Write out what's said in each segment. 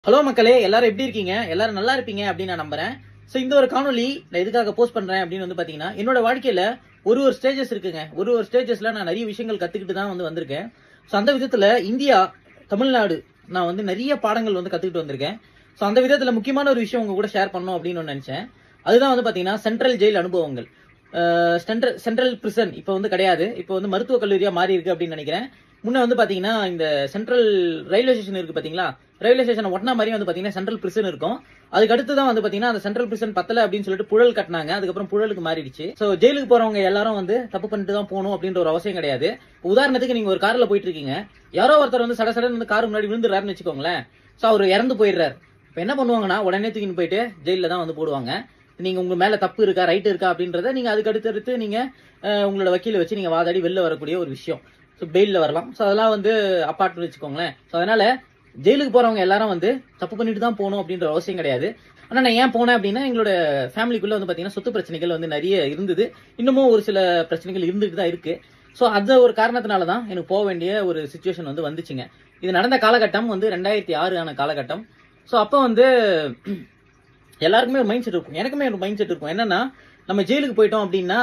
hello மக்களே எல்லாரும் எப்படி இருக்கீங்க எல்லாரும் நல்லா இருப்பீங்க அப்படின்னு நான் நம்புறேன் ஸோ இந்த ஒரு காணொலி நான் எதுக்காக போஸ்ட் பண்றேன் அப்படின்னு வந்து பாத்தீங்கன்னா என்னோட வாழ்க்கையில ஒரு ஒரு ஸ்டேஜஸ் இருக்குங்க ஒரு ஒரு ஸ்டேஜஸ்ல நான் நிறைய விஷயங்கள் கத்துக்கிட்டு தான் வந்து வந்திருக்கேன் ஸோ அந்த விதத்துல இந்தியா தமிழ்நாடு நான் வந்து நிறைய பாடங்கள் வந்து கத்துக்கிட்டு வந்திருக்கேன் ஸோ அந்த விதத்துல முக்கியமான ஒரு விஷயம் உங்க கூட ஷேர் பண்ணணும் அப்படின்னு ஒண்ணு நினைச்சேன் அதுதான் வந்து பாத்தீங்கன்னா சென்ட்ரல் ஜெயில் அனுபவங்கள் சென்ட்ரல் சென்ட்ரல் பிரிசன் இப்போ வந்து கிடையாது இப்போ வந்து மருத்துவக் கல்லூரியா மாறி இருக்கு அப்படின்னு நினைக்கிறேன் முன்ன வந்து பாத்தீங்கன்னா இந்த சென்ட்ரல் ரயில்வே ஸ்டேஷன் இருக்கு பாத்தீங்களா ரயில்வே ஸ்டேஷன் ஒட்டின மாதிரி வந்து பாத்தீங்கன்னா சென்ட்ரல் பிரிசன் இருக்கும் அதுக்கு அடுத்து தான் வந்து பாத்தீங்கன்னா அந்த சென்ட்ரல் பிரிசன் பத்தல அப்படின்னு சொல்லிட்டு புழல் கட்டினாங்க அதுக்கப்புறம் புழலுக்கு மாறிடுச்சு சோ ஜெயிலுக்கு போறவங்க எல்லாரும் வந்து தப்பு பண்ணிட்டு தான் போகணும் அப்படின்ற ஒரு அவசியம் கிடையாது உதாரணத்துக்கு நீங்க ஒரு கார்ல போயிட்டு இருக்கீங்க யாரோ ஒருத்தர் வந்து சட சடன் வந்து கார் முன்னாடி விழுந்துறாருன்னு வச்சுக்கோங்களேன் சோ அவர் இறந்து போயிடுறாரு இப்ப என்ன பண்ணுவாங்கன்னா உடனே தூக்கின்னு போயிட்டு ஜெயில தான் வந்து போடுவாங்க நீங்க உங்க மேல தப்பு இருக்கா ரைட் இருக்கா அப்படின்றத நீங்க அதுக்கு அடுத்து அடுத்து நீங்க அஹ், உங்களோட வக்கீல வச்சு நீங்க வாதாடி வெளில வரக்கூடிய ஒரு விஷயம் ஸோ பெயில்ல வரலாம் ஸோ அதெல்லாம் வந்து அப்பார்ட் வச்சுக்கோங்களேன் ஸோ அதனால ஜெயிலுக்கு போறவங்க எல்லாரும் வந்து தப்பு பண்ணிட்டு தான் போகணும் அப்படின்ற அவசியம் கிடையாது ஆனா நான் ஏன் போனேன் அப்படின்னா எங்களோட ஃபேமிலிக்குள்ள வந்து பாத்தீங்கன்னா சொத்து பிரச்சனைகள் வந்து நிறைய இருந்தது இன்னமும் ஒரு சில பிரச்சனைகள் இருந்துட்டு தான் இருக்கு ஸோ அந்த ஒரு காரணத்தினால தான் எனக்கு போக வேண்டிய ஒரு சுச்சுவேஷன் வந்து வந்துச்சுங்க இது நடந்த காலகட்டம் வந்து ரெண்டாயிரத்தி ஆறு ஆன காலகட்டம் ஸோ அப்போ வந்து எல்லாருக்குமே ஒரு மைண்ட் செட் இருக்கும் எனக்குமே ஒரு மைண்ட் செட் இருக்கும் என்னன்னா நம்ம ஜெயிலுக்கு போயிட்டோம் அப்படின்னா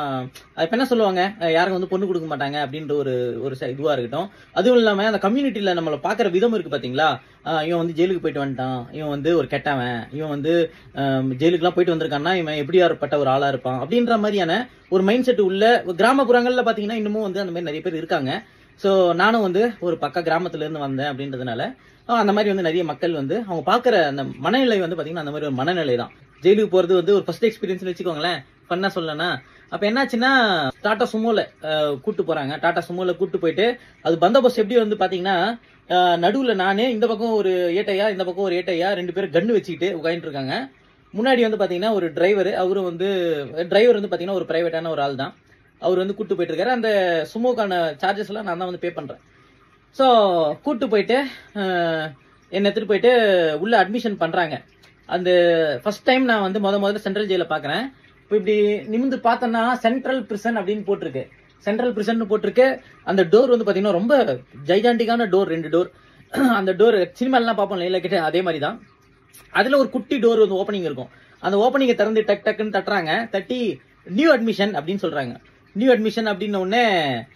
அது இப்ப என்ன சொல்லுவாங்க அஹ் யாருக்கும் வந்து பொண்ணு கொடுக்க மாட்டாங்க அப்படின்ற ஒரு ஒரு ச- இதுவா இருக்கட்டும் அதுவும் இல்லாம அந்த கம்யூனிட்டியில நம்மள பாக்குற விதம் இருக்கு பாத்தீங்களா அஹ் இவன் வந்து ஜெயிலுக்கு போயிட்டு வந்துட்டான் இவன் வந்து ஒரு கெட்டவன் இவன் வந்து அஹ், ஜெயிலுக்குலாம் போயிட்டு வந்திருக்கான்னா இவன் எப்படியாப்பட்ட ஒரு ஆளா இருப்பான் அப்படின்ற மாதிரியான ஒரு மைண்ட் செட் உள்ள கிராமப்புறங்கள்ல பாத்தீங்கன்னா இன்னமும் வந்து அந்த மாதிரி நிறைய பேர் இருக்காங்க சோ நானும் வந்து ஒரு பக்க கிராமத்துல இருந்து வந்தேன் அப்படின்றதுனால அஹ் அந்த மாதிரி வந்து நிறைய மக்கள் வந்து அவங்க பாக்குற அந்த மனநிலை வந்து பாத்தீங்கன்னா அந்த மாதிரி ஒரு மனநிலை தான் ஜெயிலுக்கு போறது வந்து ஒரு ஃபர்ஸ்ட் எக்ஸ்பீரியன்ஸ் வச்சுக்கோங்களேன் பண்ண சொல்லனா அப்ப என்னாச்சுன்னா டாடா சுமோல அஹ், கூட்டு போறாங்க டாடா சுமோல கூட்டு போயிட்டு அது பந்தோபஸ்த் எப்படி வந்து பாத்தீங்கன்னா அஹ், நடுவுல நானு இந்த பக்கம் ஒரு ஏட்டையா இந்த பக்கம் ஒரு ஏட்டையா ரெண்டு பேரும் கன்னு வச்சுக்கிட்டு உட்காந்துட்டு இருக்காங்க முன்னாடி வந்து பாத்தீங்கன்னா ஒரு டிரைவர் அவரு வந்து டிரைவர் வந்து பாத்தீங்கன்னா ஒரு பிரைவேட்டான ஒரு ஆள் தான் அவர் வந்து கூட்டு போயிட்டு இருக்காரு அந்த சுமோக்கான சார்ஜஸ் எல்லாம் நான் தான் வந்து பே பண்றேன் ஸோ கூட்டு போயிட்டு அஹ், என்னை எடுத்துட்டு போயிட்டு உள்ள அட்மிஷன் பண்றாங்க அந்த ஃபர்ஸ்ட் டைம் நான் வந்து முத முதல்ல சென்ட்ரல் ஜெயில பாக்குறேன் இப்போ இப்படி நிமிந்து பார்த்தேன்னா சென்ட்ரல் பிரிசன் அப்படின்னு போட்டிருக்கு சென்ட்ரல் பிரிசன் போட்டிருக்கு அந்த டோர் வந்து பாத்தீங்கன்னா ரொம்ப ஜைஜாண்டிக்கான டோர் ரெண்டு டோர் அந்த டோர் சினிமாலாம் பார்ப்போம் இல்லை கிட்ட அதே மாதிரி தான் அதுல ஒரு குட்டி டோர் வந்து ஓப்பனிங் இருக்கும் அந்த ஓப்பனிங்கை திறந்து டக் டக்குன்னு தட்டுறாங்க தட்டி நியூ அட்மிஷன் அப்படின்னு சொல்றாங்க நியூ அட்மிஷன் அப்படின்ன உடனே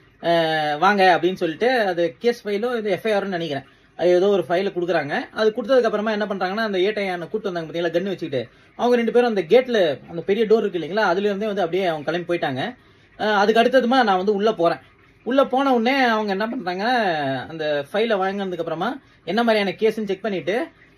அஹ், வாங்க அப்படின்னு சொல்லிட்டு அது கேஸ் ஃபைலோ இது எஃப்ஐஆர்னு நினைக்கிறேன் அது ஏதோ ஒரு ஃபைல கொடுக்குறாங்க அது கொடுத்ததுக்கு அப்புறமா என்ன பண்றாங்கன்னா அந்த ஏட்டையான கூட்டு வந்தாங்க பார்த்தீங்களா கன்னு வச்சுக்கிட்டு அவங்க ரெண்டு பேரும் அந்த கேட்ல அந்த பெரிய டோர் இருக்கு இல்லைங்களா அதுல இருந்தே வந்து அப்படியே அவங்க கிளம்பி போயிட்டாங்க அஹ், அதுக்கு அடுத்ததுமா நான் வந்து உள்ள போறேன் உள்ள போன உடனே அவங்க என்ன பண்றாங்க அந்த ஃபைலை வாங்கினதுக்கு அப்புறமா என்ன மாதிரியான கேஸ்ன்னு செக் பண்ணிட்டு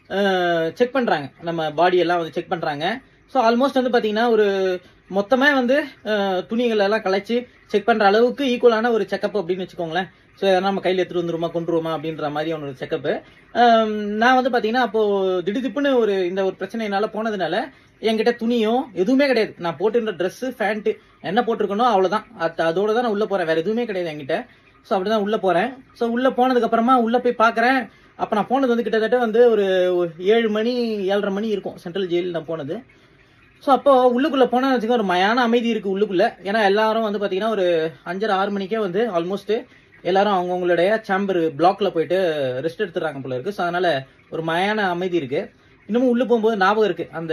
செக் பண்றாங்க நம்ம பாடி எல்லாம் வந்து செக் பண்றாங்க ஸோ ஆல்மோஸ்ட் வந்து பாத்தீங்கன்னா ஒரு மொத்தமே வந்து அஹ், துணிகள் எல்லாம் கலைச்சு செக் பண்ற அளவுக்கு ஈக்குவலான ஒரு செக்அப் அப்படின்னு வச்சுக்கோங்களேன் ஸோ எதனா நம்ம கையில் எடுத்துட்டு வந்துருமா கொண்டுருமா அப்படின்ற மாதிரி ஒரு செக்கப் நான் வந்து பாத்தீங்கன்னா அப்போ திடுதிப்புன்னு ஒரு இந்த ஒரு பிரச்சனையினால போனதுனால என்கிட்ட துணியும் எதுவுமே கிடையாது நான் போட்டிருந்த ட்ரெஸ் ஃபேண்ட் என்ன போட்டிருக்கணும் அவ்வளவுதான் அது அதோட தான் நான் உள்ள போறேன் வேற எதுவுமே கிடையாது என்கிட்ட ஸோ அப்படிதான் உள்ள போறேன் ஸோ உள்ள போனதுக்கு அப்புறமா உள்ள போய் பாக்குறேன் அப்ப நான் போனது வந்து கிட்டத்தட்ட வந்து ஒரு ஒரு ஏழு மணி ஏழரை மணி இருக்கும் சென்ட்ரல் ஜெயில் நான் போனது ஸோ அப்போ உள்ளுக்குள்ள போனா வச்சுக்க ஒரு மயான அமைதி இருக்கு உள்ளுக்குள்ள ஏன்னா எல்லாரும் வந்து பாத்தீங்கன்னா ஒரு அஞ்சரை ஆறு மணிக்கே வந்து ஆல்மோஸ்ட் எல்லாரும் அவங்கவுங்களுடைய சேம்பர் பிளாக்ல போயிட்டு ரெஸ்ட் எடுத்துறாங்க போல இருக்கு ஸோ அதனால ஒரு மயான அமைதி இருக்கு இன்னமும் உள்ள போகும்போது ஞாபகம் இருக்கு அந்த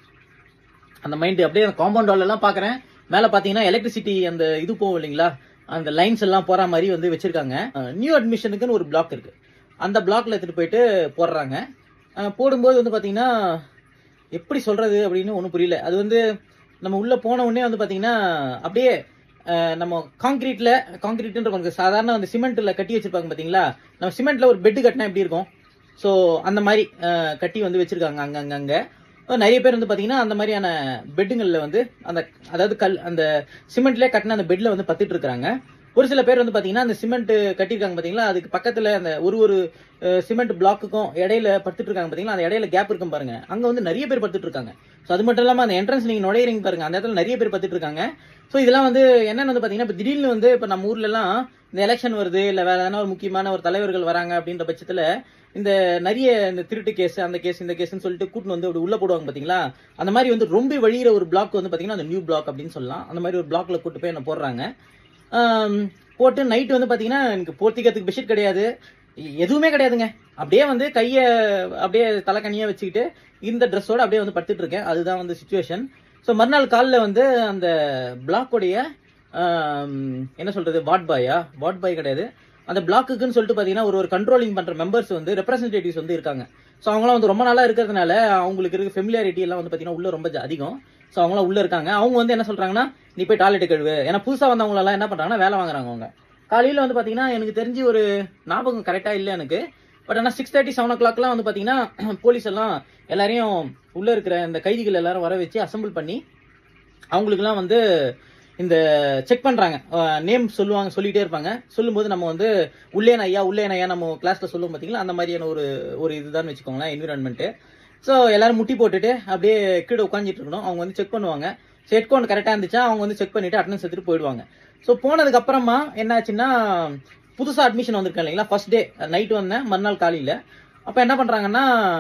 அந்த மைண்ட் அப்படியே அந்த காம்பவுண்ட் வால் எல்லாம் பாக்குறேன் மேல பாத்தீங்கன்னா எலக்ட்ரிசிட்டி அந்த இது போகும் இல்லைங்களா அந்த லைன்ஸ் எல்லாம் போற மாதிரி வந்து வச்சிருக்காங்க நியூ அட்மிஷனுக்குன்னு ஒரு பிளாக் இருக்கு அந்த பிளாக்ல எடுத்துட்டு போயிட்டு போடுறாங்க அஹ் போடும்போது வந்து பாத்தீங்கன்னா எப்படி சொல்றது அப்படின்னு ஒன்றும் புரியல அது வந்து நம்ம உள்ள போன உடனே வந்து பாத்தீங்கன்னா அப்படியே அஹ், நம்ம காங்கிரீட்ல காங்கிரீட்ன்ற கொஞ்சம் சாதாரண அந்த சிமெண்ட்ல கட்டி வச்சிருப்பாங்க பாத்தீங்களா நம்ம சிமெண்ட்ல ஒரு பெட் கட்டினா எப்படி இருக்கும் ஸோ அந்த மாதிரி அஹ், கட்டி வந்து வச்சிருக்காங்க அங்கங்க அங்க அஹ் நிறைய பேர் வந்து பாத்தீங்கன்னா அந்த மாதிரியான பெட்டுங்கள்ல வந்து அந்த அதாவது கல் அந்த சிமெண்ட்லயே கட்டின அந்த பெட்ல வந்து பத்துட்டு இருக்காங்க ஒரு சில பேர் வந்து பாத்தீங்கன்னா அந்த சிமெண்ட் கட்டியிருக்காங்க பாத்தீங்களா அதுக்கு பக்கத்துல அந்த ஒரு ஒரு சிமெண்ட் பிளாக்குக்கும் இடையில படுத்துட்டு இருக்காங்க பாத்தீங்களா அந்த இடையில கேப் இருக்கும் பாருங்க அங்க வந்து நிறைய பேர் படுத்துட்டு இருக்காங்க ஸோ அது மட்டும் இல்லாம அந்த என்ட்ரன்ஸ் நீங்க நுழையிறீங்க பாருங்க அந்த இடத்துல நிறைய பேர் படுத்துட்டு இருக்காங்க ஸோ இதெல்லாம் வந்து என்னன்னு வந்து பாத்தீங்கன்னா இப்ப திடீர்னு வந்து இப்ப நம்ம ஊர்ல எல்லாம் இந்த எலெக்ஷன் வருது இல்ல வேற எதனா ஒரு முக்கியமான ஒரு தலைவர்கள் வராங்க அப்படின்ற பட்சத்துல இந்த நிறைய இந்த திருட்டு கேஸ் அந்த கேஸ் இந்த கேஸ்னு சொல்லிட்டு கூட்டு வந்து அப்படி உள்ள போடுவாங்க பாத்தீங்களா அந்த மாதிரி வந்து ரொம்ப வழியிற ஒரு பிளாக் வந்து பாத்தீங்கன்னா அந்த நியூ பிளாக் அப்படின்னு சொல்லலாம் அந்த மாதிரி ஒரு பிளாக்ல கூட்டு போய் என்ன போடுறாங்க ஆம், போட்டு நைட் வந்து பாத்தீங்கன்னா எனக்கு போர்த்திக்கிறதுக்கு பெட்ஷீட் கிடையாது எ- எதுவுமே கிடையாதுங்க அப்படியே வந்து கைய அப்படியே தலைக்கனியா வச்சுக்கிட்டு இந்த ட்ரெஸ்ஸோட அப்படியே வந்து படுத்துட்டு இருக்கேன் அதுதான் வந்து சுச்சுவேஷன் ஸோ மறுநாள் காலில் வந்து அந்த பிளாக்குடைய என்ன சொல்றது வார்ட் பாயா வார்ட் பாய் கிடையாது அந்த பிளாக்குக்குன்னு சொல்லிட்டு பார்த்தீங்கன்னா ஒரு ஒரு கண்ட்ரோலிங் பண்ற மெம்பர்ஸ் வந்து ரெப்ரசன்டேட்டிவ்ஸ் வந்து இருக்காங்க ஸோ அவங்களாம் வந்து ரொம்ப நாளா இருக்கிறதுனால அவங்களுக்கு இருக்க ஃபெமிலியாரிட்டி எல்லாம் வந்து பார்த்தீங்கன்னா உள்ள ரொம்ப ஜ- அதிகம் ஸோ அவங்களாம் உள்ள இருக்காங்க அவங்க வந்து என்ன சொல்றாங்கன்னா நீ போய் டாய்லெட் கழுவு ஏன்னா புதுசா வந்தவங்க எல்லாம் என்ன பண்றாங்கன்னா வேலை வாங்குறாங்க அவங்க காலையில வந்து பாத்தீங்கன்னா எனக்கு தெரிஞ்சு ஒரு ஞாபகம் கரெக்டா இல்லை எனக்கு பட் ஆனால் சிக்ஸ் தேர்ட்டி செவன் ஓ கிளாக்லாம் வந்து பாத்தீங்கன்னா போலீஸ் எல்லாம் எல்லாரையும் உள்ள இருக்கிற இந்த கைதிகள் எல்லாரும் வர வச்சு அசெம்பிள் பண்ணி அவங்களுக்குலாம் வந்து இந்த செக் பண்றாங்க நேம் சொல்லுவாங்க சொல்லிட்டே இருப்பாங்க சொல்லும்போது நம்ம வந்து உள்ளேன் ஐயா உள்ளேன் ஐயா நம்ம கிளாஸ்ல சொல்லுவோம் பாத்தீங்களா அந்த மாதிரியான ஒரு ஒரு இதுதான் வச்சுக்கோங்களேன் என்விரான்மெண்ட் ஸோ எல்லாரும் முட்டி போட்டுட்டு அப்படியே கீழே உட்காந்துட்டு இருக்கணும் அவங்க வந்து செக் பண்ணுவாங்க செட் கவுண்ட் கரெக்டாக இருந்துச்சா அவங்க வந்து செக் பண்ணிட்டு அட்டனன்ஸ் எடுத்துட்டு போயிடுவாங்க ஸோ போனதுக்கு அப்புறமா என்னாச்சுன்னா புதுசா அட்மிஷன் வந்திருக்கேன் இல்லைங்களா ஃபர்ஸ்ட் டே நைட் வந்தேன் மறுநாள் காலையில அப்போ என்ன பண்றாங்கன்னா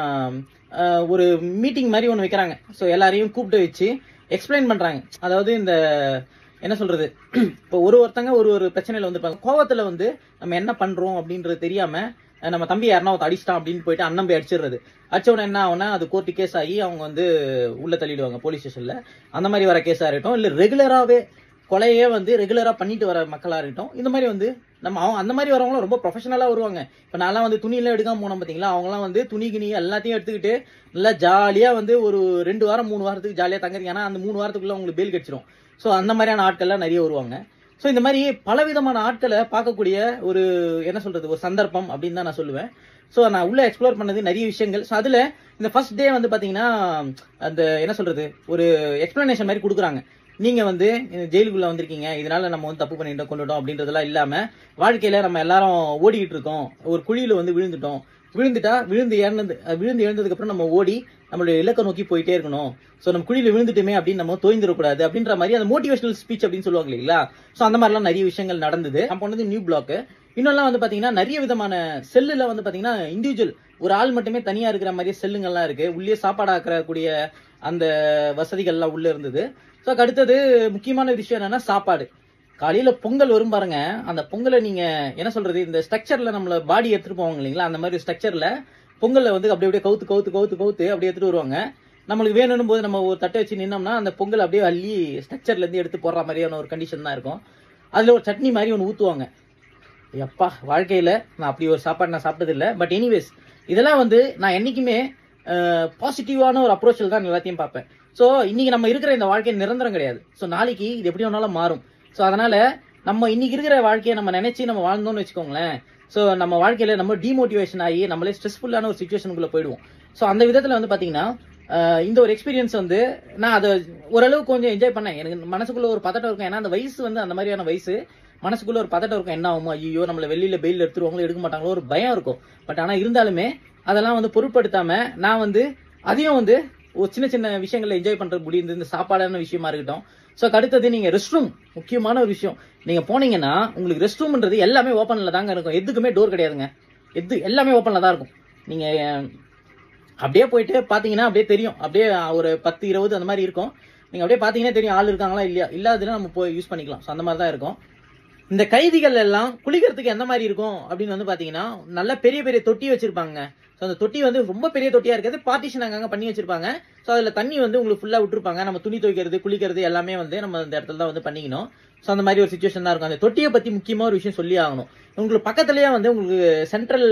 அஹ், ஒரு மீட்டிங் மாதிரி ஒன்று வைக்கிறாங்க ஸோ எல்லாரையும் கூப்பிட்டு வச்சு எக்ஸ்பிளைன் பண்றாங்க அதாவது இந்த என்ன சொல்றது இப்போ ஒரு ஒருத்தங்க ஒரு ஒரு பிரச்சனையில வந்திருப்பாங்க கோவத்துல வந்து நம்ம என்ன பண்றோம் அப்படின்றது தெரியாம அஹ், நம்ம தம்பி யாருன்னா ஒருத்த அடிச்சிட்டான் அப்படின்னு போயிட்டு அண்ணம்பி அடிச்சிடுறது அடிச்ச உடனே என்ன ஆகும்னா அது கோர்ட்டு கேஸ் ஆகி அவங்க வந்து உள்ள தள்ளிடுவாங்க போலீஸ் ஸ்டேஷன்ல அந்த மாதிரி வர கேஸா இருக்கட்டும் இல்ல ரெகுலராகவே கொலையே வந்து ரெகுலரா பண்ணிட்டு வர மக்களா இருக்கட்டும் இந்த மாதிரி வந்து நம்ம அவங்க அந்த மாதிரி வரவங்களும் ரொம்ப ப்ரொஃபஷனலா வருவாங்க இப்ப நான்லாம் வந்து துணியெல்லாம் எடுக்காம போனோம் பாத்தீங்களா அவங்கலாம் வந்து துணி கிணி எல்லாத்தையும் எடுத்துக்கிட்டு நல்லா ஜாலியா வந்து ஒரு ரெண்டு வாரம் மூணு வாரத்துக்கு ஜாலியா தங்குறீங்க ஏன்னா அந்த மூணு வாரத்துக்குள்ள உங்களுக்கு பேல் கிடைச்சிரும் ஸோ அந்த மாதிரியான ஆட்கள்லாம் நிறைய வருவாங்க ஸோ இந்த மாதிரி பலவிதமான ஆட்களை பார்க்கக்கூடிய ஒரு என்ன சொல்றது ஒரு சந்தர்ப்பம் அப்படின்னு தான் நான் சொல்லுவேன் ஸோ நான் உள்ள எக்ஸ்ப்ளோர் பண்ணது நிறைய விஷயங்கள் ஸோ அதுல இந்த ஃபர்ஸ்ட் டே வந்து பாத்தீங்கன்னா அந்த என்ன சொல்றது ஒரு எக்ஸ்பிளனேஷன் மாதிரி கொடுக்குறாங்க நீங்க வந்து இந்த ஜெயிலுக்குள்ள வந்திருக்கீங்க இதனால நம்ம வந்து தப்பு பண்ணிட்டோம் கொண்டுட்டோம் அப்படின்றதெல்லாம் இல்லாம வாழ்க்கையில நம்ம எல்லாரும் ஓடிக்கிட்டு இருக்கோம் ஒரு குழியில வந்து விழுந்துட்டோம் விழுந்துட்டா விழுந்து இறந்து விழுந்து எழுந்ததுக்கு அப்புறம் நம்ம ஓடி நம்மளுடைய இலக்கை நோக்கி போயிட்டே இருக்கணும் சோ நம்ம குழியில விழுந்துட்டுமே அப்படின்னு நம்ம தோய்ந்துடக்கூடாது அப்படின்ற மாதிரி அந்த மோட்டிவேஷனல் ஸ்பீச் அப்படின்னு சொல்லுவாங்க இல்லைங்களா சோ அந்த மாதிரிலாம் நிறைய விஷயங்கள் நடந்தது நான் போனது நியூ பிளாக் இன்னொல்லாம் வந்து பாத்தீங்கன்னா நிறைய விதமான செல்லுல வந்து பாத்தீங்கன்னா இண்டிவிஜுவல் ஒரு ஆள் மட்டுமே தனியா இருக்கிற மாதிரியே செல்லுங்கள்லாம் இருக்கு உள்ளே சாப்பாடு ஆக்கக்கூடிய அந்த வசதிகள்லாம் உள்ள இருந்தது ஸோ அடுத்தது முக்கியமான விஷயம் என்னன்னா சாப்பாடு காலையில பொங்கல் வரும் பாருங்க அந்த பொங்கலை நீங்க என்ன சொல்றது இந்த ஸ்ட்ரக்சர்ல நம்மள பாடி எடுத்துட்டு போவாங்க இல்லைங்களா அந்த மாதிரி ஸ்ட்ரக்சர்ல பொங்கலை வந்து அப்படியே அப்படியே கவுத்து கவுத்து கவுத்து கவுத்து அப்படியே எடுத்துட்டு வருவாங்க நம்மளுக்கு வேணும்னு போது நம்ம ஒரு தட்டை வச்சு நின்னோம்னா அந்த பொங்கல் அப்படியே அள்ளி ஸ்ட்ரக்சர்ல இருந்து எடுத்து போடுற மாதிரியான ஒரு கண்டிஷன் தான் இருக்கும் அதுல ஒரு சட்னி மாதிரி ஒன்று ஊத்துவாங்க எப்பா வாழ்க்கையில நான் அப்படி ஒரு சாப்பாடு நான் சாப்பிட்டது இல்ல பட் எனிவேஸ் இதெல்லாம் வந்து நான் என்னைக்குமே பாசிட்டிவான ஒரு அப்ரோச்சில் தான் எல்லாத்தையும் பார்ப்பேன் ஸோ இன்னைக்கு நம்ம இருக்கிற இந்த வாழ்க்கை நிரந்தரம் கிடையாது ஸோ நாளைக்கு இது எப்படி வேணாலும் மாறும் ஸோ அதனால நம்ம இன்னைக்கு இருக்கிற வாழ்க்கையை நம்ம நினைச்சு நம்ம வாழ்ந்தோம்னு வச்சுக்கோங்களேன் ஸோ நம்ம வாழ்க்கையில நம்ம டிமோட்டிவேஷன் ஆகி நம்மளே ஸ்ட்ரெஸ்ஃபுல்லான ஒரு சுச்சுவேஷனுக்குள்ள போயிடுவோம் ஸோ அந்த விதத்துல வந்து பாத்தீங்கன்னா ஆஹ் இந்த ஒரு எக்ஸ்பீரியன்ஸ் வந்து நான் அதை ஓரளவுக்கு கொஞ்சம் என்ஜாய் பண்ணேன் எனக்கு மனசுக்குள்ள ஒரு பதட்டம் இருக்கும் ஏன்னா அந்த வயசு வந்து அந்த மாதிரியான வயசு மனசுக்குள்ள ஒரு பதட்டம் இருக்கும் என்ன ஆகுமோ ஐயோ நம்மள வெளியில பெயில் எடுத்துருவாங்களோ எடுக்க மாட்டாங்களோ ஒரு பயம் இருக்கும் பட் ஆனா இருந்தாலுமே அதெல்லாம் வந்து பொருட்படுத்தாம நான் வந்து அதையும் வந்து ஒரு சின்ன சின்ன விஷயங்களை என்ஜாய் பண்ற முடியுது இந்த சாப்பாடான விஷயமா இருக்கட்டும் ஸோ அடுத்தது நீங்க ரெஸ்ட் ரூம் முக்கியமான ஒரு விஷயம் நீங்க போனீங்கன்னா உங்களுக்கு ரெஸ்ட் ரூம்ன்றது எல்லாமே ஓப்பன்ல தாங்க இருக்கும் எதுக்குமே டோர் கிடையாதுங்க எது எல்லாமே ஓப்பன்ல தான் இருக்கும் நீங்க அஹ், அப்படியே போயிட்டு பாத்தீங்கன்னா அப்படியே தெரியும் அப்படியே ஒரு பத்து இருபது அந்த மாதிரி இருக்கும் நீங்க அப்படியே பாத்தீங்கன்னா தெரியும் ஆள் இருக்காங்களா இல்லையா இல்லாததுன்னா நம்ம போய் யூஸ் பண்ணிக்கலாம் ஸோ அந்த மாதிரி தான் இருக்கும் இந்த கைதிகள் எல்லாம் குளிக்கிறதுக்கு எந்த மாதிரி இருக்கும் அப்படின்னு வந்து பாத்தீங்கன்னா நல்ல பெரிய பெரிய தொட்டி வச்சிருப்பாங்க ஸோ அந்த தொட்டி வந்து ரொம்ப பெரிய தொட்டியா இருக்கிறது பார்ட்டிஷன் அங்கங்க பண்ணி வச்சிருப்பாங்க ஸோ அதுல தண்ணி வந்து உங்களுக்கு ஃபுல்லா விட்டுருப்பாங்க நம்ம துணி துவைக்கிறது குளிக்கிறது எல்லாமே வந்து நம்ம இந்த இடத்துல தான் வந்து பண்ணிக்கணும் ஸோ அந்த மாதிரி ஒரு சுச்சுவேஷன் தான் இருக்கும் அந்த தொட்டியை பத்தி முக்கியமா ஒரு விஷயம் சொல்லி ஆகணும் உங்களுக்கு பக்கத்துலயே வந்து உங்களுக்கு சென்ட்ரல்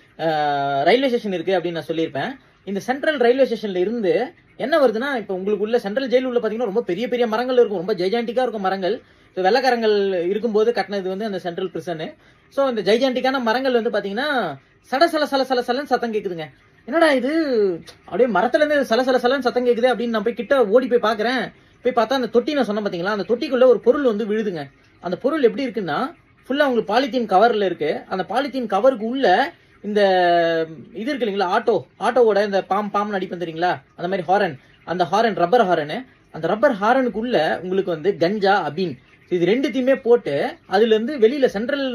ரயில்வே ஸ்டேஷன் இருக்கு அப்படின்னு நான் சொல்லியிருப்பேன் இந்த சென்ட்ரல் ரயில்வே ஸ்டேஷன்ல இருந்து என்ன வருதுன்னா இப்போ உங்களுக்கு உள்ள சென்ட்ரல் ஜெயில் உள்ள பாத்தீங்கன்னா ரொம்ப பெரிய பெரிய மரங்கள் இருக்கும் ரொம்ப ஜெய்ஜாண்டிக்கா இருக்கும் மரங்கள் ஸோ வெள்ளக்காரங்கள் இருக்கும்போது கட்டினது வந்து அந்த சென்ட்ரல் பிரிசனு ஸோ இந்த ஜெய்ஜாண்டிக்கான மரங்கள் வந்து பாத்தீங்கன்னா சட சல சல சல சலன்னு சத்தம் கேக்குதுங்க என்னடா இது அப்படியே மரத்துல இருந்து சல சல சலன்னு சத்தம் கேக்குது அப்படின்னு நான் போய் கிட்ட ஓடி போய் பாக்குறேன் போய் பார்த்தா அந்த தொட்டி நான் சொன்னேன் பாத்தீங்களா அந்த தொட்டிக்குள்ள ஒரு பொருள் வந்து விழுதுங்க அந்த பொருள் எப்படி இருக்குன்னா ஃபுல்லா உங்களுக்கு பாலித்தீன் கவர்ல இருக்கு அந்த பாலித்தீன் கவருக்கு உள்ள இந்த இது இருக்கு இல்லைங்களா ஆட்டோ ஆட்டோவோட இந்த பாம் பாம் அடிப்பேன் தெரியுங்களா அந்த மாதிரி ஹாரன் அந்த ஹாரன் ரப்பர் ஹாரனு அந்த ரப்பர் ஹாரனுக்குள்ள உங்களுக்கு வந்து கஞ்சா அபீன் இது ரெண்டுத்தையுமே போட்டு அதுல இருந்து வெளியில சென்ட்ரல்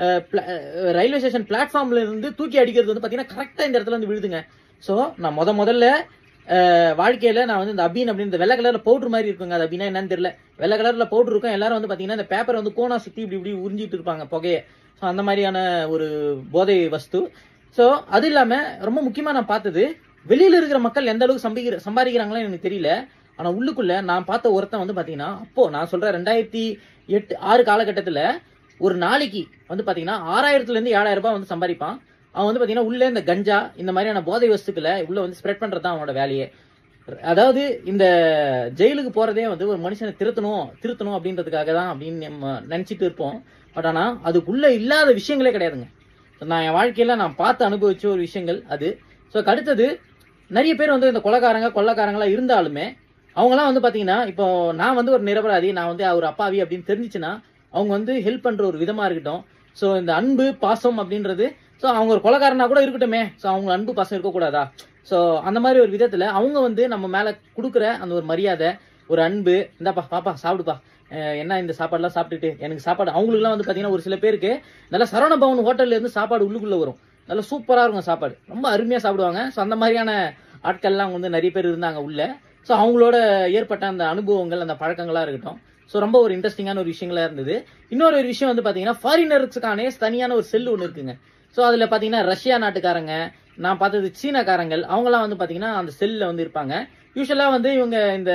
ரயில்வே ஸ்டேஷன் பிளாட்ஃபார்ம்ல இருந்து தூக்கி அடிக்கிறது வந்து பாத்தீங்கன்னா கரெக்டா இந்த இடத்துல வந்து விழுதுங்க சோ நான் முத முதல்ல அஹ், வாழ்க்கையில நான் வந்து இந்த அபீன் அப்படின்னு இந்த வெள்ளை கலர்ல பவுடர் மாதிரி இருக்குங்க அது அப்படின்னா என்னன்னு தெரியல வெள்ளை கலர்ல பவுடர் இருக்கும் எல்லாரும் வந்து பாத்தீங்கன்னா இந்த பேப்பரை வந்து கோனா சுத்தி இப்படி இப்படி உறிஞ்சிட்டு இருப்பாங்க புகைய ஸோ அந்த மாதிரியான ஒரு போதை வஸ்து ஸோ அது இல்லாம ரொம்ப முக்கியமா நான் பார்த்தது வெளியில இருக்கிற மக்கள் எந்த அளவுக்கு சம்பிக்கிற சம்பாதிக்கிறாங்களோ எனக்கு தெரியல ஆனா உள்ளுக்குள்ள நான் பார்த்த ஒருத்தன் வந்து பாத்தீங்கன்னா அப்போ நான் சொல்றேன் ரெண்டாயிரத்தி எட்டு ஆறு காலகட்டத்துல ஒரு நாளைக்கு வந்து பாத்தீங்கன்னா ஆறாயிரத்துல இருந்து ஏழாயிரம் ரூபாய் வந்து சம்பாதிப்பான் அவன் வந்து பாத்தீங்கன்னா உள்ள இந்த கஞ்சா இந்த மாதிரியான போதை வஸ்துக்களை உள்ள வந்து ஸ்ப்ரெட் பண்றது தான் அவனோட வேலையே அதாவது இந்த ஜெயிலுக்கு போறதே வந்து ஒரு மனுஷனை திருத்தணும் திருத்தணும் அப்படின்றதுக்காக தான் அப்படின்னு நம்ம நினைச்சிட்டு இருப்போம் பட் ஆனா அதுக்குள்ள இல்லாத விஷயங்களே கிடையாதுங்க So, நான் என் வாழ்க்கையில நான் பார்த்து அனுபவிச்ச ஒரு விஷயங்கள் அது ஸோ அடுத்தது நிறைய பேர் வந்து இந்த கொலைக்காரங்க கொள்ளக்காரங்களா இருந்தாலுமே அவங்கலாம் வந்து பாத்தீங்கன்னா இப்போ நான் வந்து ஒரு நிரபராதி நான் வந்து அவர் அப்பாவி அப்படின்னு தெரிஞ்சுச்சுன்னா அவங்க வந்து ஹெல்ப் பண்ற ஒரு விதமா இருக்கட்டும் ஸோ இந்த அன்பு பாசம் அப்படின்றது ஸோ அவங்க ஒரு கொலைக்காரனா கூட இருக்கட்டுமே ஸோ அவங்க அன்பு பாசம் இருக்கக்கூடாதா ஸோ அந்த மாதிரி ஒரு விதத்துல அவங்க வந்து நம்ம மேல கொடுக்குற அந்த ஒரு மரியாதை ஒரு அன்பு இந்தாப்பா பாப்பா சாப்பிடுப்பா அஹ் என்ன இந்த சாப்பாடுலாம் சாப்பிட்டுட்டு எனக்கு சாப்பாடு அவங்களுக்குலாம் வந்து பாத்தீங்கன்னா ஒரு சில பேருக்கு நல்லா சரவண பவன் ஹோட்டல்ல இருந்து சாப்பாடு உள்ளுக்குள்ள வரும் நல்லா சூப்பரா இருக்கும் சாப்பாடு ரொம்ப அருமையா சாப்பிடுவாங்க ஸோ அந்த மாதிரியான ஆட்கள்லாம் வந்து நிறைய பேர் இருந்தாங்க உள்ள ஸோ அவங்களோட ஏற்பட்ட அந்த அனுபவங்கள் அந்த பழக்கங்களா இருக்கட்டும் ஸோ ரொம்ப ஒரு இன்ட்ரெஸ்டிங்கான ஒரு விஷயங்களா இருந்தது இன்னொரு ஒரு விஷயம் வந்து பாத்தீங்கன்னா ஃபாரினர்ஸுக்கானே தனியான ஒரு செல் ஒன்று இருக்குங்க ஸோ அதுல பாத்தீங்கன்னா ரஷ்யா நாட்டுக்காரங்க நான் பார்த்தது சீனக்காரங்கள் அவங்கலாம் வந்து பாத்தீங்கன்னா அந்த செல்ல வந்து இருப்பாங்க யூஸ்வலா வந்து இவங்க இந்த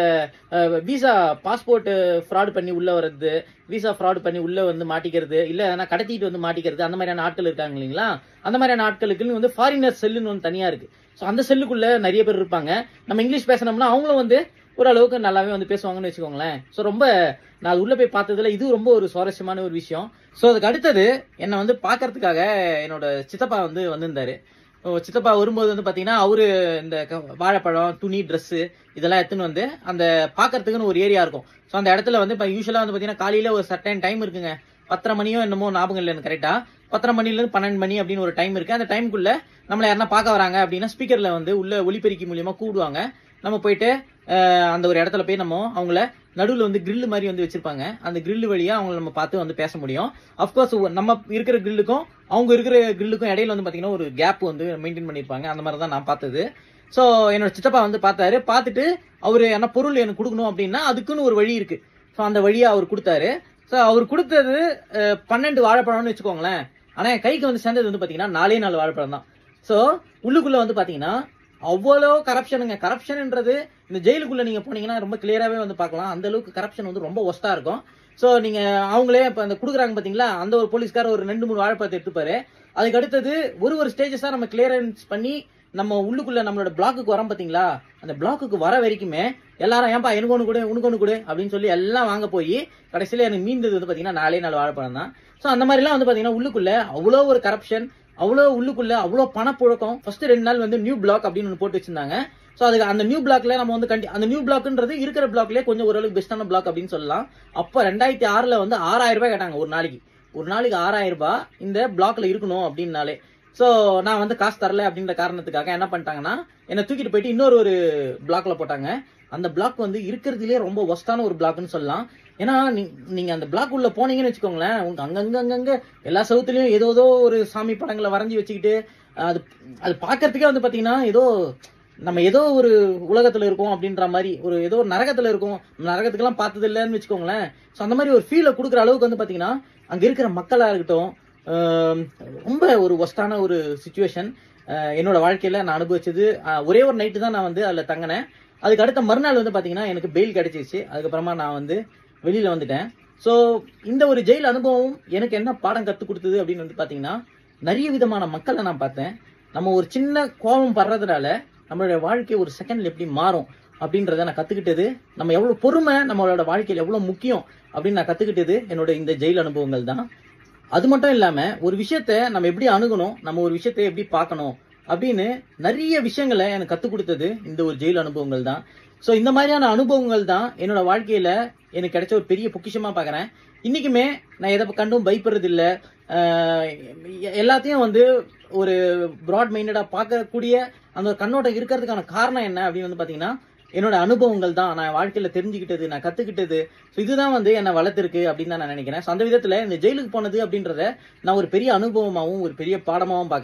விசா பாஸ்போர்ட் ஃப்ராட் பண்ணி உள்ள வர்றது விசா ஃப்ராட் பண்ணி உள்ள வந்து மாட்டிக்கிறது இல்ல எதனா கடத்திட்டு வந்து மாட்டிக்கிறது அந்த மாதிரியான ஆட்கள் இருக்காங்க இல்லைங்களா அந்த மாதிரியான ஆட்களுக்கு வந்து ஃபாரினர் செல்லுன்னு ஒன்று தனியா இருக்கு ஸோ அந்த செல்லுக்குள்ள நிறைய பேர் இருப்பாங்க நம்ம இங்கிலீஷ் பேசணும்னா அவங்களும் வந்து ஓரளவுக்கு நல்லாவே வந்து பேசுவாங்கன்னு வச்சுக்கோங்களேன் ஸோ ரொம்ப நான் அது உள்ள போய் பார்த்ததுல இது ரொம்ப ஒரு சுவாரஸ்யமான ஒரு விஷயம் ஸோ அதுக்கு அடுத்தது என்னை வந்து பார்க்கறதுக்காக என்னோட சித்தப்பா வந்து வந்திருந்தாரு ஓ, சித்தப்பா வரும்போது வந்து பாத்தீங்கன்னா அவரு இந்த க- வாழைப்பழம் துணி Dress இதெல்லாம் எடுத்துன்னு வந்து அந்த பாக்குறதுக்குன்னு ஒரு ஏரியா இருக்கும் ஸோ அந்த இடத்துல வந்து இப்போ யூஸ்வலா வந்து பாத்தீங்கன்னா காலையில ஒரு சர்டன் டைம் இருக்குங்க பத்தரை மணியோ என்னமோ ஞாபகம் இல்லை எனக்கு கரெக்டா பத்தரை மணில இருந்து பன்னெண்டு மணி அப்படின்னு ஒரு டைம் இருக்கு அந்த டைமுக்குள்ள நம்மள யாருன்னா பார்க்க வராங்க அப்படின்னா ஸ்பீக்கர்ல வந்து உள்ள ஒலிபெருக்கி மூலியமா கூடுவாங்க நம்ம போயிட்டு அஹ், அந்த ஒரு இடத்துல போய் நம்ம அவங்கள நடுவுல வந்து grill மாதிரி வந்து வச்சிருப்பாங்க அந்த grill வழியா அவங்கள நம்ம பார்த்து வந்து பேச முடியும் அஃப்கோர்ஸ் நம்ம இருக்கிற கிரில்லுக்கும் அவங்க இருக்கிற கிரில்லுக்கும் இடையில வந்து பாத்தீங்கன்னா ஒரு கேப் வந்து மெயின்டைன் பண்ணிருப்பாங்க அந்த மாதிரி தான் நான் பார்த்தது ஸோ என்னோட சித்தப்பா வந்து பார்த்தாரு பார்த்துட்டு அவரு என்ன பொருள் எனக்கு கொடுக்கணும் அப்படின்னா அதுக்குன்னு ஒரு வழி இருக்கு ஸோ அந்த வழியா அவர் கொடுத்தாரு ஸோ அவர் கொடுத்தது அஹ், பன்னெண்டு வாழைப்பழம்னு வச்சுக்கோங்களேன் ஆனா என் கைக்கு வந்து சேர்ந்தது வந்து பாத்தீங்கன்னா நாலே நாலு வாழைப்பழம் தான் ஸோ உள்ளுக்குள்ள வந்து பாத்தீங்கன்னா அவ்வளோ கரப்ஷனுங்க கரப்ஷன்ன்றது இந்த ஜெயிலுக்குள்ள நீங்க போனீங்கன்னா ரொம்ப கிளியராகவே வந்து பார்க்கலாம் அந்த அளவுக்கு கரப்ஷன் வந்து ரொம்ப ஒஸ்டா இருக்கும் ஸோ நீங்க அவங்களே இப்போ அந்த கொடுக்குறாங்க பாத்தீங்களா அந்த ஒரு போலீஸ்கார ஒரு ரெண்டு மூணு வாழைப்பழத்தை எடுத்துப்பாரு அதுக்கு அடுத்தது ஒரு ஒரு ஸ்டேஜஸா நம்ம கிளியரன்ஸ் பண்ணி நம்ம உள்ளுக்குள்ள நம்மளோட பிளாக்குக்கு வரோம் பாத்தீங்களா அந்த பிளாக்குக்கு வர வரைக்குமே எல்லாரும் ஏன்பா எனக்கு ஒன்று கொடு உனக்கு ஒன்று கொடு அப்படின்னு சொல்லி எல்லாம் வாங்க போய் கடைசியில எனக்கு மீந்தது வந்து பாத்தீங்கன்னா நாலே நாலு வாழைப்பழம் தான் ஸோ அந்த மாதிரிலாம் வந்து பாத்தீங்கன்னா உள்ளுக்குள்ள அவ்வளோ ஒரு கரப்ஷன் அவ்வளோ உள்ளுக்குள்ள அவ்வளோ பணப்புழக்கம் ஃபர்ஸ்ட் ரெண்டு நாள் வந்து நியூ பிளாக் அப்படின்னு ஒன்று போட்டு வச்சிருந்தாங்க ஸோ அதுக்கு அந்த நியூ பிளாக்ல நம்ம வந்து கண்டி அந்த நியூ பிளாக்ன்றது இருக்கிற பிளாக்லயே கொஞ்சம் ஓரளவுக்கு பெஸ்டான பிளாக் அப்படின்னு சொல்லலாம் அப்போ ரெண்டாயிரத்தி ஆறுல வந்து ஆறாயிரம் ரூபாய் கேட்டாங்க ஒரு நாளைக்கு ஒரு நாளைக்கு ஆறாயிரம் ரூபாய் இந்த பிளாக்ல இருக்கணும் அப்படின்னாலே ஸோ நான் வந்து காசு தரல அப்படின்ற காரணத்துக்காக என்ன பண்ணிட்டாங்கன்னா என்னை தூக்கிட்டு போயிட்டு இன்னொரு ஒரு பிளாக்ல போட்டாங்க அந்த பிளாக் வந்து இருக்கிறதுலே ரொம்ப ஒஸ்டான ஒரு பிளாக்னு சொல்லலாம் ஏன்னா நீ- நீங்க அந்த பிளாக் உள்ள போனீங்கன்னு வச்சுக்கோங்களேன் உங்க அங்கங்க அங்கங்க எல்லா சவுத்துலயும் ஏதோ ஏதோ ஒரு சாமி படங்களை வரைஞ்சி வச்சுக்கிட்டு அது அது பார்க்கறதுக்கே வந்து பாத்தீங்கன்னா ஏதோ நம்ம ஏதோ ஒரு உலகத்துல இருக்கோம் அப்படின்ற மாதிரி ஒரு ஏதோ ஒரு நரகத்துல இருக்கோம் நரகத்துக்கெல்லாம் பார்த்தது இல்லைன்னு வச்சுக்கோங்களேன் ஸோ அந்த மாதிரி ஒரு ஃபீலை கொடுக்குற அளவுக்கு வந்து பாத்தீங்கன்னா அங்க இருக்கிற மக்களா இருக்கட்டும் ஆம், ரொம்ப ஒரு ஒஸ்டான ஒரு சுச்சுவேஷன் என்னோட வாழ்க்கையில நான் அனுபவிச்சது ஆஹ், ஒரே ஒரு நைட்டு தான் நான் வந்து அதுல தங்கினேன் அதுக்கு அடுத்த மறுநாள் வந்து பாத்தீங்கன்னா எனக்கு பெயில் கிடைச்சிருச்சு அதுக்கப்புறமா நான் வந்து வெளியில வந்துட்டேன் ஸோ இந்த ஒரு ஜெயில் அனுபவம் எனக்கு என்ன பாடம் கற்றுக் கொடுத்தது அப்படின்னு வந்து பாத்தீங்கன்னா நிறைய விதமான மக்களை நான் பார்த்தேன் நம்ம ஒரு சின்ன கோபம் படுறதுனால நம்மளுடைய வாழ்க்கை ஒரு செகண்ட்ல எப்படி மாறும் அப்படின்றத நான் கத்துக்கிட்டது நம்ம எவ்வளவு பொறுமை நம்மளோட வாழ்க்கையில எவ்வளவு முக்கியம் அப்படின்னு நான் கத்துக்கிட்டது என்னோட இந்த ஜெயில் அனுபவங்கள் தான் அது மட்டும் இல்லாம ஒரு விஷயத்த நம்ம எப்படி அணுகணும் நம்ம ஒரு விஷயத்தை எப்படி பார்க்கணும் அப்படின்னு நிறைய விஷயங்களை எனக்கு கத்துக் கொடுத்தது இந்த ஒரு ஜெயில் அனுபவங்கள் தான் ஸோ இந்த மாதிரியான அனுபவங்கள் தான் என்னோட வாழ்க்கையில எனக்கு கிடைச்ச ஒரு பெரிய பொக்கிஷமா பார்க்கறேன் இன்னைக்குமே நான் எதை கண்டும் பயப்படுறது இல்ல ஆஹ் எ- எல்லாத்தையும் வந்து ஒரு ப்ராட் மைண்டடா பார்க்கக்கூடிய அந்த ஒரு கண்ணோட்டம் இருக்கிறதுக்கான காரணம் என்ன அப்படின்னு வந்து பாத்தீங்கன்னா என்னோட அனுபவங்கள் தான் நான் வாழ்க்கையில தெரிஞ்சுக்கிட்டது நான் கத்துக்கிட்டது ஸோ இதுதான் வந்து என்னை வளர்த்துருக்கு அப்படின்னு தான் நான் நினைக்கிறேன் ஸோ அந்த விதத்துல இந்த ஜெயிலுக்கு போனது அப்படின்றத நான் ஒரு பெரிய அனுபவமாகவும் ஒரு பெரிய பாடமாகவும் பார்க்கறேன்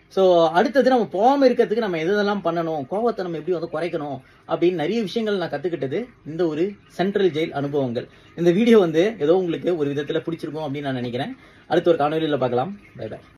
ஸோ அடுத்தது நம்ம போகாம இருக்கிறதுக்கு நம்ம எது எதெல்லாம் பண்ணணும் கோவத்தை நம்ம எப்படி வந்து குறைக்கணும் அப்படின்னு நிறைய விஷயங்கள் நான் கத்துக்கிட்டது இந்த ஒரு சென்ட்ரல் ஜெயில் அனுபவங்கள் இந்த வீடியோ வந்து ஏதோ உங்களுக்கு ஒரு விதத்துல பிடிச்சிருக்கும் அப்படின்னு நான் நினைக்கிறேன் அடுத்த ஒரு காணொலியில பார்க்கலாம் பை பை